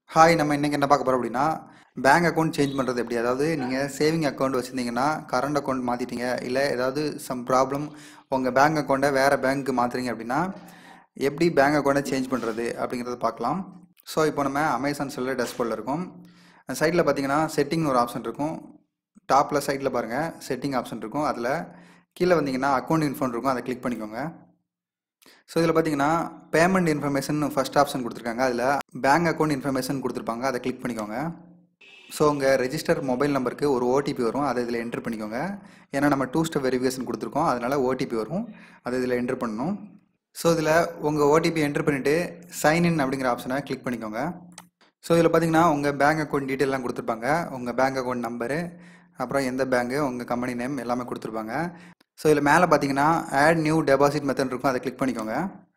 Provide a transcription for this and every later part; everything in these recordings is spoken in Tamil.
ஹாய் நம்ம இன்றைக்கி என்ன பார்க்க போகிறோம் அப்படின்னா பேங்க் அக்கௌண்ட் சேஞ்ச் பண்ணுறது எப்படி அதாவது நீங்கள் சேவிங் அக்கௌண்ட் வச்சுருந்தீங்கன்னா கரண்ட் அக்கௌண்ட் மாற்றிட்டீங்க இல்லை ஏதாவது சம் ப்ராப்ளம் உங்கள் பேங்க் அக்கௌண்ட்டை வேறு பேங்க்கு மாற்றுறீங்க அப்படின்னா எப்படி பேங்க் அக்கௌண்ட்டை சேஞ்ச் பண்ணுறது அப்படிங்கிறத பார்க்கலாம் ஸோ இப்போ நம்ம அமேசான் செல்லில் டெஸ்போர்டில் இருக்கும் சைடில் பார்த்தீங்கன்னா செட்டிங்னு ஒரு ஆப்ஷன் இருக்கும் டாப்பில் சைடில் பாருங்கள் செட்டிங் ஆப்ஷன் இருக்கும் அதில் கீழே வந்தீங்கன்னா அக்கௌண்ட் இன்ஃபோன் இருக்கும் அதை கிளிக் பண்ணிக்கோங்க ஸோ இதில் பார்த்தீங்கன்னா பேமெண்ட் இன்ஃபர்மேஷன் ஃபர்ஸ்ட் ஆப்ஷன் கொடுத்துருக்காங்க அதில் பேங்க் அக்கௌண்ட் இன்ஃபர்மேஷன் கொடுத்துருப்பாங்க அதை கிளிக் பண்ணிக்கோங்க ஸோ உங்கள் ரெஜிஸ்டர் மொபைல் நம்பருக்கு ஒரு ஓடிபி வரும் அதை இதில் என்ட்ரு பண்ணிக்கோங்க ஏன்னா நம்ம டூ ஸ்டெப் வெரிஃபிகேஷன் கொடுத்துருக்கோம் அதனால் ஓடிபி வரும் அதை இதில் என்ட்ரு பண்ணணும் ஸோ இதில் உங்கள் ஓடிபி என்ட்ரு பண்ணிவிட்டு சைன்இன் அப்படிங்கிற ஆப்ஷனை கிளிக் பண்ணிக்கோங்க ஸோ இதில் பார்த்தீங்கன்னா உங்கள் பேங்க் அக்கௌண்ட் டீட்டெயிலாம் கொடுத்துருப்பாங்க உங்கள் பேங்க் அக்கௌண்ட் நம்பரு அப்புறம் எந்த பேங்க்கு உங்கள் கம்பெனி நேம் எல்லாமே கொடுத்துருப்பாங்க ஸோ இதில் மேலே பார்த்தீங்கன்னா ஆட் நியூ டெபாசிட் மெத்தட் இருக்கும் அதை கிளிக் பண்ணிக்கோங்க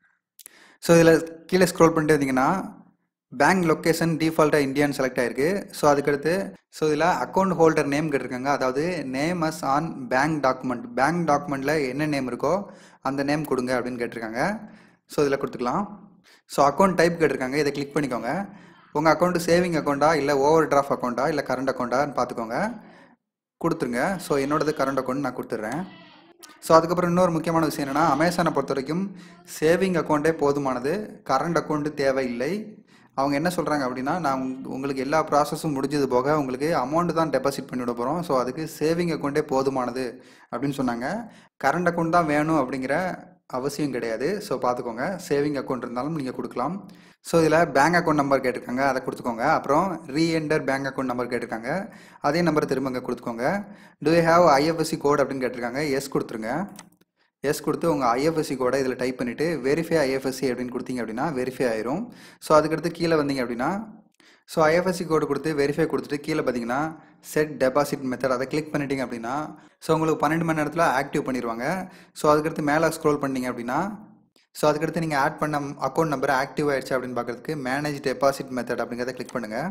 ஸோ இதில் கீழே ஸ்க்ரோல் பண்ணிட்டு இருந்தீங்கன்னா பேங்க் லொக்கேஷன் டிஃபால்ட்டாக இந்தியான்னு செலக்ட் ஆயிருக்கு ஸோ அதுக்கடுத்து ஸோ இதில் அக்கௌண்ட் ஹோல்டர் நேம் கேட்டிருக்காங்க அதாவது name as on bank document bank டாக்குமெண்ட்டில் என்ன நேம் இருக்கோ அந்த நேம் கொடுங்க அப்படின்னு கேட்டிருக்காங்க ஸோ இதில் கொடுத்துக்கலாம் ஸோ அக்கௌண்ட் டைப் கேட்டிருக்காங்க இதை கிளிக் பண்ணிக்கோங்க உங்கள் அக்கௌண்ட்டு சேவிங் அக்கௌண்ட்டா இல்லை ஓவர் டிராஃப்ட் அக்கௌண்ட்டா இல்லை கரண்ட் அக்கௌண்ட்டான்னு பார்த்துக்கோங்க கொடுத்துருங்க ஸோ என்னோடது கரண்ட் அக்கௌண்ட் நான் கொடுத்துட்றேன் ஸோ அதுக்கப்புறம் இன்னொரு முக்கியமான விஷயம் என்னென்னா அமேசானை பொறுத்த வரைக்கும் சேவிங் அக்கௌண்ட்டே போதுமானது கரண்ட் அக்கௌண்ட்டு தேவையில்லை அவங்க என்ன சொல்கிறாங்க அப்படின்னா நான் உங்க- உங்களுக்கு எல்லா ப்ராசஸும் முடிஞ்சது போக உங்களுக்கு அமௌண்ட் தான் டெபாசிட் பண்ணிவிட போகிறோம் ஸோ அதுக்கு சேவிங் அக்கௌண்ட்டே போதுமானது அப்படின்னு சொன்னாங்க கரண்ட் அக்கௌண்ட் தான் வேணும் அப்படிங்கிற அவசியம் கிடையாது ஸோ பார்த்துக்கோங்க சேவிங் அக்கௌண்ட் இருந்தாலும் நீங்கள் கொடுக்கலாம் ஸோ இதில் பேங்க் அக்கௌண்ட் நம்பர் கேட்டிருக்காங்க அதை கொடுத்துக்கோங்க அப்புறம் ரீஎன்டர் பேங்க் அக்கௌண்ட் நம்பர் கேட்டிருக்காங்க அதே நம்பர் திரும்ப இங்கே கொடுத்துக்கோங்க do you have IFSC code அப்படின்னு கேட்டிருக்காங்க எஸ் கொடுத்துருங்க எஸ் கொடுத்து உங்கள் ஐஎஃப்எஸ்சி கோடை இதில் டைப் பண்ணிவிட்டு வெரிஃபை ஐஎஃப்எஸ்சி அப்படின்னு கொடுத்தீங்க அப்படின்னா வெரிஃபை ஆயிரும் ஸோ அதுக்கடுத்து கீழே வந்தீங்க அப்படின்னா ஸோ ஐஎஃப்எஸ்சி கோடு கொடுத்து வெரிஃபை கொடுத்துட்டு கீழே பார்த்தீங்கன்னா செட் டெபாசிட் மெத்தட் அதை கிளிக் பண்ணிட்டீங்க அப்படின்னா ஸோ உங்களுக்கு பன்னெண்டு மணி நேரத்தில் ஆக்டிவ் பண்ணிடுவாங்க ஸோ அதுக்கடுத்து மேலே ஸ்க்ரோல் பண்ணீங்க அப்படின்னா ஸோ அதுக்கடுத்து நீங்கள் ஆட் பண்ண அக்கௌண்ட் நம்பர் ஆக்டிவ் ஆயிடுச்சு அப்படின்னு பார்க்கறதுக்கு மேனேஜ் டெபாசிட் மெத்தட் அப்படிங்கிறத கிளிக் பண்ணுங்கள்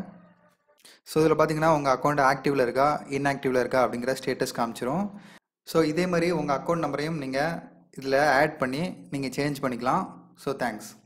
ஸோ இதில் பார்த்தீங்கன்னா உங்கள் அக்கௌண்ட் ஆக்டிவில் இருக்கா இன்ஆக்டிவில் இருக்கா அப்படிங்கிற ஸ்டேட்டஸ் காமிச்சிரும் ஸோ இதே மாதிரி உங்கள் அக்கௌண்ட் நம்பரையும் நீங்கள் இதில் ஆட் பண்ணி நீங்கள் சேஞ்ச் பண்ணிக்கலாம் ஸோ தேங்க்ஸ்